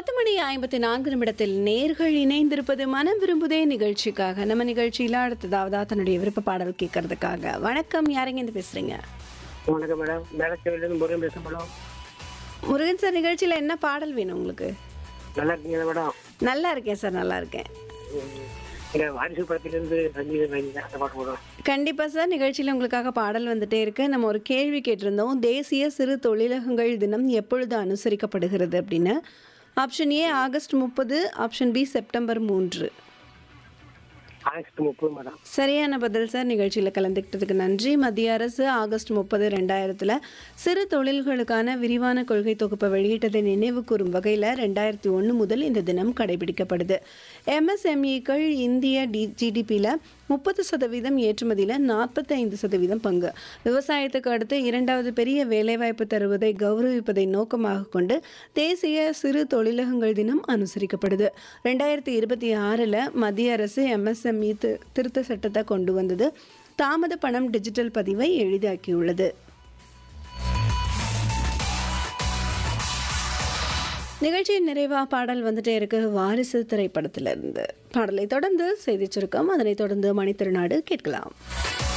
பத்து மணி ஐம்பத்தி நான்கு நிமிடத்தில் நேர்கள் இணைந்திருப்பது மனம் விரும்புதே நிகழ்ச்சிக்காக நம்ம நிகழ்ச்சியில அடுத்ததாவதா தன்னுடைய விருப்ப பாடல் கேட்கறதுக்காக வணக்கம் யாருங்க இருந்து பேசுறீங்க வணக்கம் மேடம் மேலச்சேரியிலேருந்து முருகன் பேச மேடம் முருகன் சார் நிகழ்ச்சியில என்ன பாடல் வேணும் உங்களுக்கு நல்லா இருக்கீங்களா மேடம் நல்லா இருக்கேன் சார் நல்லா இருக்கேன் இந்த வாரிசு படத்திலிருந்து ரஞ்சித ரஞ்சிதா அந்த பாட்டு போடும் கண்டிப்பா சார் நிகழ்ச்சியில் உங்களுக்காக பாடல் வந்துட்டே இருக்கு நம்ம ஒரு கேள்வி கேட்டிருந்தோம் தேசிய சிறு தொழிலகங்கள் தினம் எப்பொழுது அனுசரிக்கப்படுகிறது அப்படின்னு ஆப்ஷன் ஏ ஆகஸ்ட் முப்பது ஆப்ஷன் பி செப்டம்பர் மூன்று ஆகஸ்ட் முப்பது மேடம் சரியான பதில் சார் நிகழ்ச்சியில் கலந்துக்கிட்டதுக்கு நன்றி மத்திய அரசு ஆகஸ்ட் முப்பது ரெண்டாயிரத்தில் சிறு தொழில்களுக்கான விரிவான கொள்கை தொகுப்பை வெளியிட்டதை நினைவு கூறும் வகையில் ரெண்டாயிரத்தி ஒன்று முதல் இந்த தினம் கடைபிடிக்கப்படுது எம்எஸ்எம்இக்கள் இந்திய டி ஜிடிபியில் முப்பது சதவீதம் ஏற்றுமதியில் நாற்பத்தைந்து சதவீதம் பங்கு விவசாயத்துக்கு அடுத்து இரண்டாவது பெரிய வேலைவாய்ப்பு தருவதை கௌரவிப்பதை நோக்கமாக கொண்டு தேசிய சிறு தொழிலகங்கள் தினம் அனுசரிக்கப்படுது ரெண்டாயிரத்தி இருபத்தி ஆறில் மத்திய அரசு எம்எஸ்எம்இ திருத்த சட்டத்தை கொண்டு வந்தது தாமத பணம் டிஜிட்டல் பதிவை எளிதாக்கியுள்ளது நிகழ்ச்சியின் நிறைவா பாடல் வந்துட்டே இருக்கு வாரிசு திரைப்படத்திலிருந்து பாடலை தொடர்ந்து செய்தி சுருக்கம் அதனைத் தொடர்ந்து மணித்திருநாடு கேட்கலாம்